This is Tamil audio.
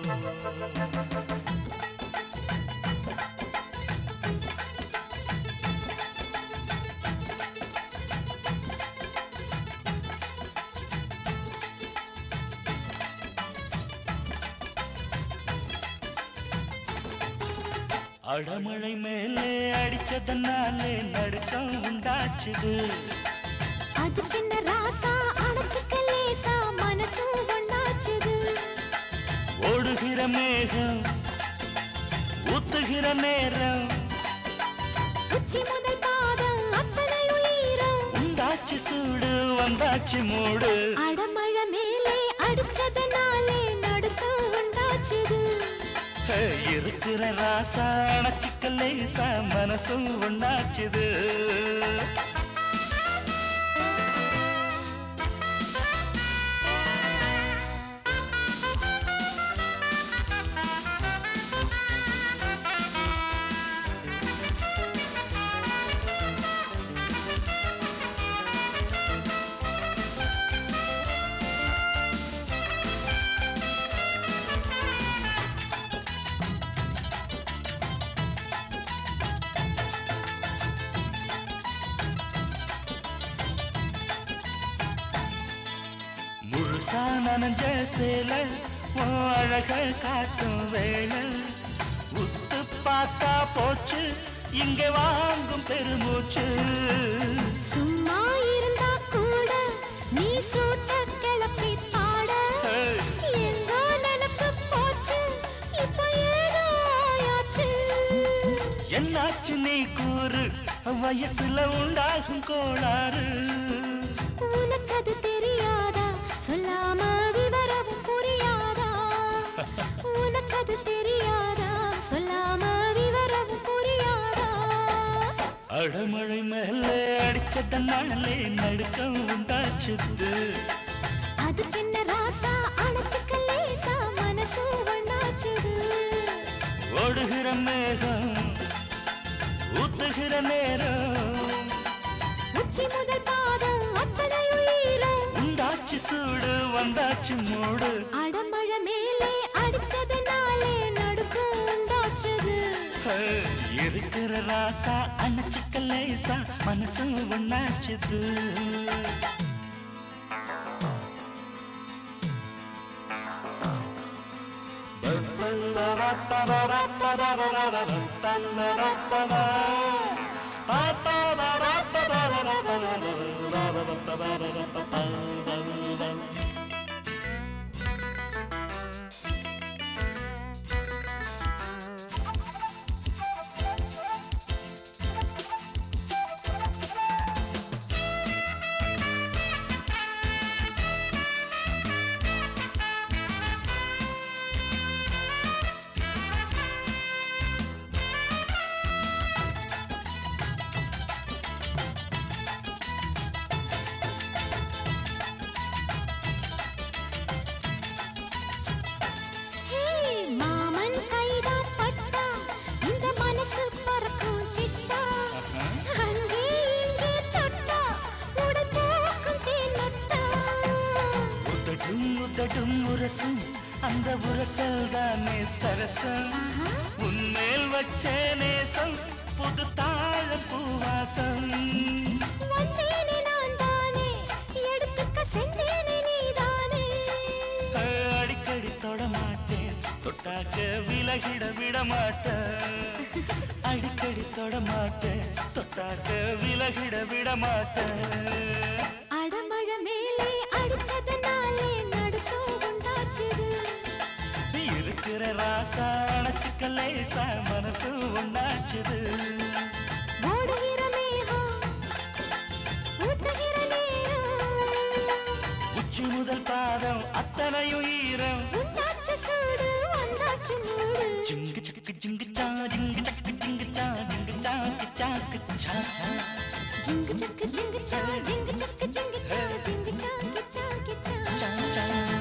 அடமழை மேலே அடிச்சதனாலே நடுக்கம் உண்டாச்சுது அது சின்ன ராசா அணைச்சுக்க லேசா மனசும் ஒண்ணாச்சுது ஓடுகிற மேகம் ஊத்துகிற நேரம் உச்சி முதல் பாதம் அத்தனை உயிரம் உண்டாச்சு சூடு வந்தாச்சு மூடு அடமழை மேலே அடிச்சதனாலே நடுக்கம் உண்டாச்சுது ஹே, இருக்கிற ராசா அணைச்சிக்க லேசா மனசும் உண்டாச்சுது முழுசா நனஞ்ச சேல உன் அழக காட்டும் வேளை உத்து பார்த்தா போச்சு இங்க வாங்கும் பெருமூச்சு சும்மா இருந்தா கூட நீ சூட்ட கிளப்பி பாட ஹே, எங்கோ நினைப்பு போச்சு இப்போ ஏதோ ஆயாச்சு என்னாச்சு நீ கூறு வயசுல உண்டாகும் கோளாறு உனக்கு அது தெரியாதா சொல்லாம விவரம் புரியாதா உனக்கு அது தெரியாதா சொல்லாம விவரம் புரியாதா அடமழை மேலே அடிச்சதனாலே நடுக்கம் உண்டாச்சுது அது சின்ன ராசா அணைச்சுக்க லேசா மனசு ஒண்ணாச்சுது ஓடுகிற மேகம் ஊத்துகிற நேரம் உச்சி முதல் பாதம் அத்தனை உயிரும் உண்டாச்சு சூடு வந்தாச்சு மூடு அடமழை மேலே அடிச்சதுனாலே நடுக்கம் உண்டாச்சுது ஹே, இருக்கிற ராசா அணைச்சிக்க லேசா மனசு ஒண்ணாச்சுது ஹே மாமன் கைதான் பட்டா இந்த மனசு பறக்கும் சிட்டா அங்கே இங்கே தொட்டா உடல் போக்கும் தேனட்டா உதடும் உதடும் உரசும் அந்த உரசல் தானே சரசம் உன்மேல் வச்ச நேசம் புது தாழ பூவாசம் வந்தேனே நான் தானே எடுத்துக்க சென்றேனே நீதானே அடிக்கடி தொட மாட்டேன் தொட்டாக்க விலகிட விட மாட்டேன் அடிக்கடி தொட மாட்டேன் தொட்டாக்க விலகிட விட மாட்டேன் அடமழை மேலே அடிச்சதுனாலே நடுக்கம் உண்டாச்சுது இருக்கிற ராசா அணைச்சிக்க லேசா மனசு ஒண்ணாச்சுது ஓடுகிற மேகம் ஊத்துகிற நேரம் உச்சி முதல் பாதம் அத்தனையும் ஈரம் உண்டாச்சு சூடு வந்தாச்சு மூடு ஜிங்கு சக்கு ஜிங்கு சா ஜிங்கு சக்கு ஜிங்கு சா ஜிங்கு சாக்கு சாக்கு சா சா ஜிங்கு சக்கு ஜிங்கு சா ஜிங்கு சக்கு ஜிங்கு சா ஜிங்கு சா கிச்சா கிச்சா சா சா